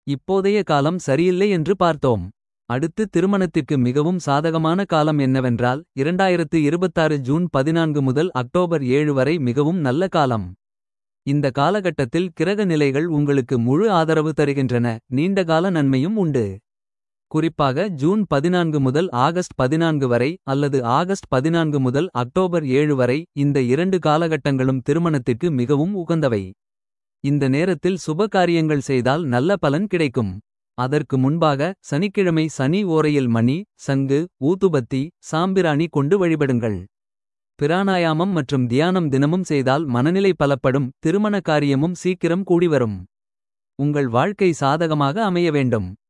இப்போதைய காலம் சரியில்லை என்று பார்த்தோம். அடுத்து திருமணத்திற்கு மிகவும் சாதகமான காலம் என்னவென்றால். 2026 ஜூன் 14 முதல் அக்டோபர் 7 வரை மிகவும் நல்ல காலம். இந்த காலகட்டத்தில் கிரக நிலைகள் உங்களுக்கு முழு ஆதரவு தருகின்றன. நீண்டகால நன்மையும் உண்டு. குறிப்பாக ஜூன் 14 முதல் ஆகஸ்ட் 14 வரை அல்லது ஆகஸ்ட் 14 முதல் அக்டோபர் 7 வரை இந்த இரண்டு காலகட்டங்களும் திருமணத்திற்கு மிகவும் உகந்தவை. இந்த நேரத்தில் சுப காரியங்கள் செய்தால் நல்ல பலன் கிடைக்கும். அதற்கு முன்பாக சனிக்கிழமை சனி ஓரையில் மணி சங்கு ஊதுபத்தி சாம்பிராணி கொண்டு வழிபடுங்கள். பிராணாயாமம் மற்றும் தியானம் தினமும் செய்தால் மனநிலை பலப்படும். திருமண காரியமும் சீக்கிரம் கூடிவரும். உங்கள் வாழ்க்கை சாதகமாக அமைய வேண்டும்.